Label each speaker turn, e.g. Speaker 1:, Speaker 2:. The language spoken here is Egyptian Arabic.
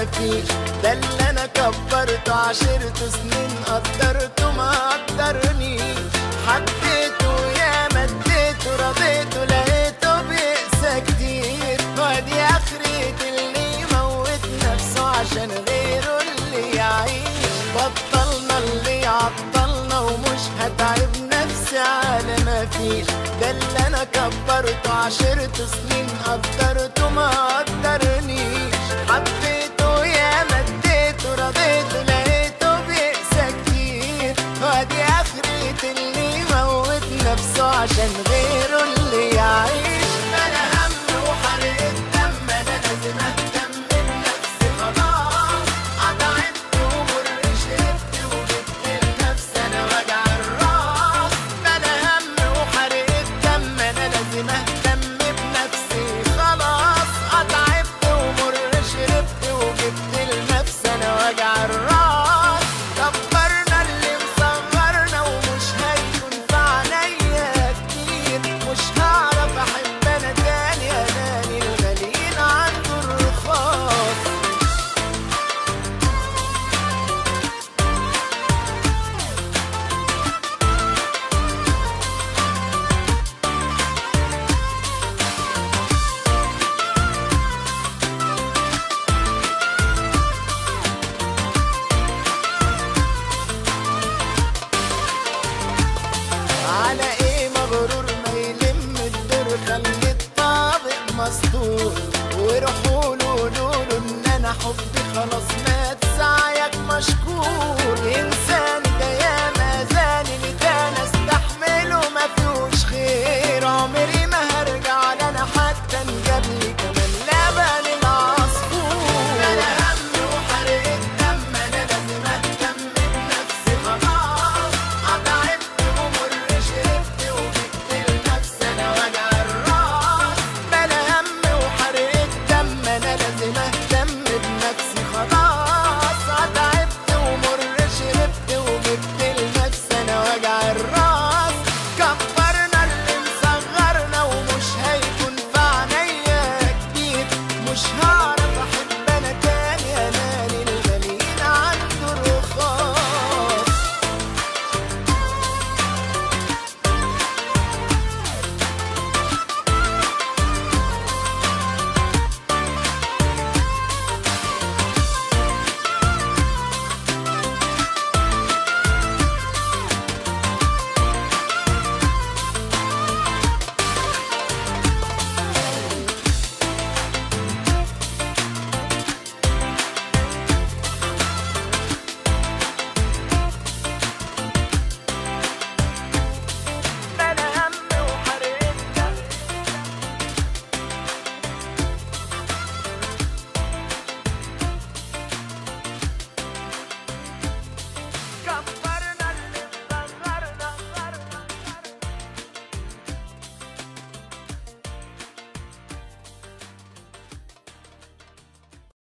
Speaker 1: مفيش ده اللي انا كبرته عشرته سنين قدرته ما قدرنيش حبيته يا مديته رضيته لقيته بيقسى كتير وادي اخرة اللي يموت نفسه عشان غيره اللي يعيش بطلنا اللي يعطلنا ومش هتعب نفسي على ما فيش ده اللي انا كبرته عشرته سنين قدرته ما قدرنيش حبيته يا مديته رضيته لقيته بيقسى كتير وادي اخرة اللي يموت نفسه عشان غيره